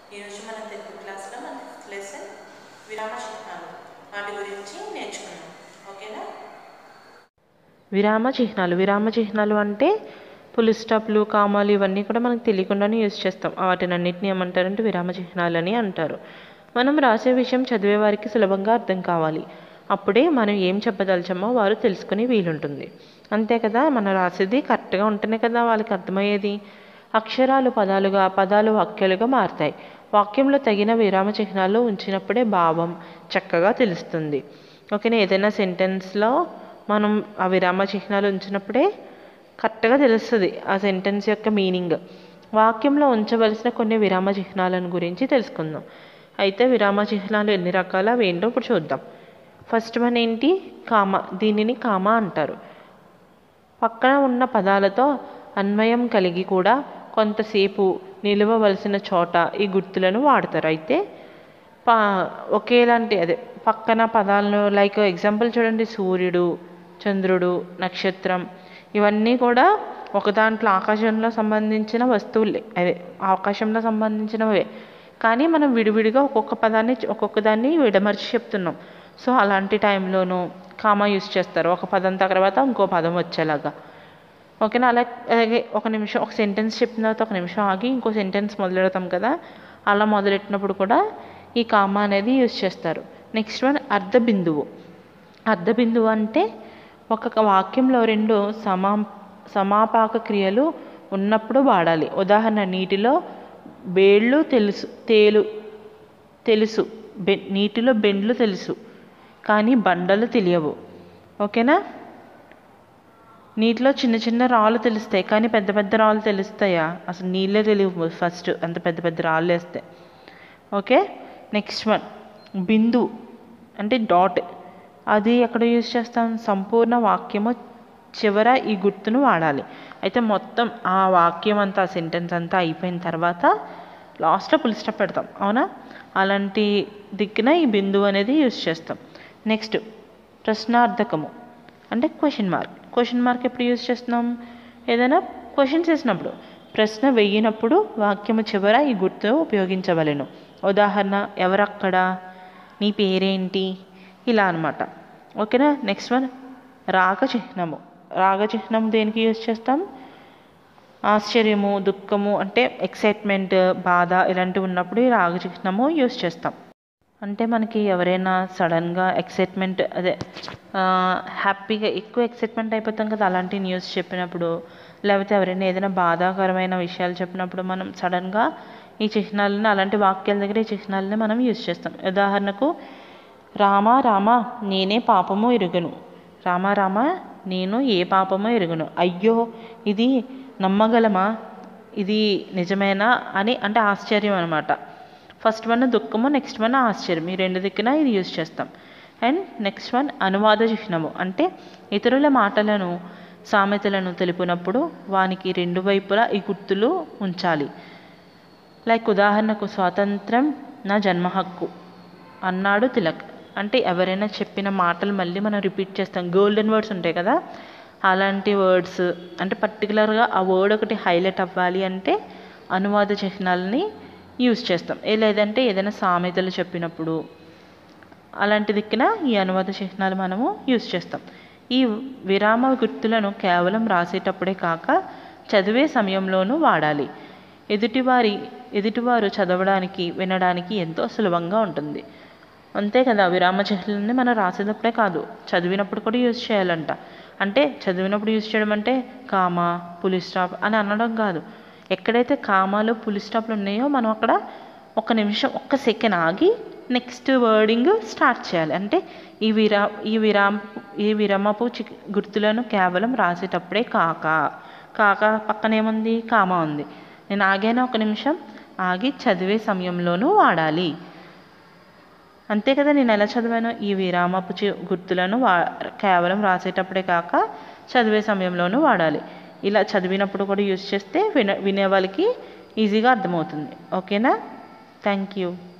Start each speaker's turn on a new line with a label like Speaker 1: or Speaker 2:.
Speaker 1: ఈరోజు మన తెలుగు క్లాస్లో మన ఫిఫ్త్ లెసన్ విరామ చిహ్నాలు వాటి గురించి నేర్చుకున్నాం ఓకేనా
Speaker 2: విరామ చిహ్నాలు విరామ చిహ్నాలు అంటే పులి స్టాప్లు కామాలు ఇవన్నీ కూడా మనకు తెలియకుండానే యూజ్ చేస్తాం వాటిని అన్నిటిని ఏమంటారంటే విరామ చిహ్నాలు అని అంటారు మనం రాసే విషయం చదివే వారికి సులభంగా అర్థం కావాలి అప్పుడే మనం ఏం చెప్పదలిచామో వారు తెలుసుకుని వీలుంటుంది అంతే కదా మనం రాసేది కరెక్ట్గా ఉంటేనే కదా వాళ్ళకి అర్థమయ్యేది అక్షరాలు పదాలుగా పదాలు వాక్యాలుగా మారుతాయి వాక్యంలో తగిన విరామ చిహ్నాలు ఉంచినప్పుడే భావం చక్కగా తెలుస్తుంది ఓకేనా ఏదైనా సెంటెన్స్లో మనం ఆ విరామ చిహ్నాలు ఉంచినప్పుడే కరెక్ట్గా తెలుస్తుంది ఆ సెంటెన్స్ యొక్క మీనింగ్ వాక్యంలో ఉంచవలసిన కొన్ని విరామ చిహ్నాలను గురించి తెలుసుకుందాం అయితే విరామ చిహ్నాలు ఎన్ని రకాల అవి ఏంటో ఇప్పుడు చూద్దాం ఫస్ట్ వన్ ఏంటి కామ దీనిని కామ అంటారు పక్కన ఉన్న పదాలతో అన్వయం కలిగి కూడా కొంతసేపు నిలవవలసిన చోట ఈ గుర్తులను వాడతారు అయితే పా ఒకేలాంటి అదే పక్కన పదాలను లైక్ ఎగ్జాంపుల్ చూడండి సూర్యుడు చంద్రుడు నక్షత్రం ఇవన్నీ కూడా ఒక దాంట్లో ఆకాశంలో సంబంధించిన వస్తువులే అదే ఆకాశంలో సంబంధించినవే కానీ మనం విడివిడిగా ఒక్కొక్క పదాన్ని ఒక్కొక్క దాన్ని విడమర్చి చెప్తున్నాం సో అలాంటి టైంలోనూ కామా యూస్ చేస్తారు ఒక పదం తర్వాత ఇంకో పదం వచ్చేలాగా ఓకేనా అలా అలాగే ఒక నిమిషం ఒక సెంటెన్స్ చెప్పిన తర్వాత ఒక నిమిషం ఆగి ఇంకో సెంటెన్స్ మొదలెడతాం కదా అలా మొదలెట్టినప్పుడు కూడా ఈ కామా అనేది యూస్ చేస్తారు నెక్స్ట్ వన్ అర్ధ బిందువు అర్ధ బిందువు అంటే ఒక వాక్యంలో రెండు సమా సమాపాక క్రియలు ఉన్నప్పుడు వాడాలి ఉదాహరణ నీటిలో బేళ్ళు తెలుసు తేలు తెలుసు బె నీటిలో బెండ్లు తెలుసు కానీ బండలు తెలియవు ఓకేనా నీటిలో చిన్న చిన్న రాళ్ళు తెలుస్తాయి కానీ పెద్ద పెద్ద రాళ్ళు తెలుస్తాయా అసలు నీళ్ళే తెలియవు ఫస్ట్ అంత పెద్ద పెద్ద రాళ్ళు వేస్తే ఓకే నెక్స్ట్ వన్ బిందు అంటే డాట్ అది ఎక్కడ యూజ్ చేస్తాం సంపూర్ణ వాక్యము చివర ఈ గుర్తును వాడాలి అయితే మొత్తం ఆ వాక్యం అంతా ఆ సెంటెన్స్ అంతా అయిపోయిన తర్వాత లాస్ట్లో పులి స్టాప్ పెడతాం అవునా అలాంటి దిక్కున ఈ బిందువు అనేది యూజ్ చేస్తాం నెక్స్ట్ ప్రశ్నార్థకము అంటే క్వశ్చన్ మార్క్ క్వశ్చన్ మార్క్ ఎప్పుడు యూజ్ చేస్తున్నాం ఏదైనా క్వశ్చన్స్ వేసినప్పుడు ప్రశ్న వెయ్యినప్పుడు వాక్యము చివర ఈ గుర్తు ఉపయోగించవలెను ఉదాహరణ ఎవరక్కడ నీ పేరేంటి ఇలా అనమాట ఓకేనా నెక్స్ట్ వన్ రాగ చిహ్నము రాగ చిహ్నం దేనికి యూజ్ చేస్తాం ఆశ్చర్యము దుఃఖము అంటే ఎక్సైట్మెంట్ బాధ ఇలాంటివి ఉన్నప్పుడు ఈ రాగ చిహ్నము యూజ్ చేస్తాం అంటే మనకి ఎవరైనా సడన్గా ఎక్సైట్మెంట్ అదే హ్యాపీగా ఎక్కువ ఎక్సైట్మెంట్ అయిపోతాం కదా అలాంటి న్యూస్ చెప్పినప్పుడు లేకపోతే ఎవరైనా ఏదైనా బాధాకరమైన విషయాలు చెప్పినప్పుడు మనం సడన్గా ఈ చిహ్నాలను అలాంటి వాక్యాల దగ్గర ఈ చిహ్నాలని మనం యూజ్ చేస్తాం ఉదాహరణకు రామ రామ నేనే పాపము ఎరుగును రామ రామ నేను ఏ పాపమో ఎరుగును అయ్యో ఇది నమ్మగలమా ఇది నిజమేనా అని అంటే ఆశ్చర్యం అనమాట ఫస్ట్ వన్ దుఃఖము నెక్స్ట్ వన్ ఆశ్చర్యం ఈ రెండు దిక్కున ఇది యూజ్ చేస్తాం అండ్ నెక్స్ట్ వన్ అనువాద చిహ్నము అంటే ఇతరుల మాటలను సామెతలను తెలిపినప్పుడు వానికి రెండు వైపులా ఈ గుర్తులు ఉంచాలి లైక్ ఉదాహరణకు స్వాతంత్రం నా జన్మ హక్కు అన్నాడు తిలక్ అంటే ఎవరైనా చెప్పిన మాటలు మళ్ళీ మనం రిపీట్ చేస్తాం గోల్డెన్ వర్డ్స్ ఉంటాయి కదా అలాంటి వర్డ్స్ అంటే పర్టికులర్గా ఆ వర్డ్ ఒకటి హైలైట్ అవ్వాలి అంటే అనువాద చిహ్నాలని యూజ్ చేస్తాం ఏ లేదంటే ఏదైనా సామెతలు చెప్పినప్పుడు అలాంటి దిక్కున ఈ అనువాద చిహ్నాలు మనము యూజ్ చేస్తాం ఈ విరామ గుర్తులను కేవలం రాసేటప్పుడే కాక చదివే సమయంలోనూ వాడాలి ఎదుటివారి ఎదుటివారు చదవడానికి వినడానికి ఎంతో సులభంగా ఉంటుంది అంతే కదా విరామ చిహ్నాలని మనం రాసేటప్పుడే కాదు చదివినప్పుడు కూడా యూజ్ చేయాలంట అంటే చదివినప్పుడు యూజ్ చేయడం అంటే కామా పులి స్టాప్ అని అనడం కాదు ఎక్కడైతే కామాలు పులి స్టాప్లు ఉన్నాయో మనం అక్కడ ఒక నిమిషం ఒక్క సెకండ్ ఆగి నెక్స్ట్ వర్డింగ్ స్టార్ట్ చేయాలి అంటే ఈ విరా ఈ విరామ ఈ విరామపు చి గుర్తులను కేవలం రాసేటప్పుడే కాక కాక పక్కన ఏముంది కామా ఉంది నేను ఆగాను ఒక నిమిషం ఆగి చదివే సమయంలోనూ వాడాలి అంతే కదా నేను ఎలా చదివాను ఈ విరామపు చి గుర్తులను వా కేవలం రాసేటప్పుడే కాక చదివే సమయంలోనూ వాడాలి ఇలా చదివినప్పుడు కూడా యూజ్ చేస్తే విన వినే వాళ్ళకి ఈజీగా అర్థమవుతుంది ఓకేనా థ్యాంక్ యూ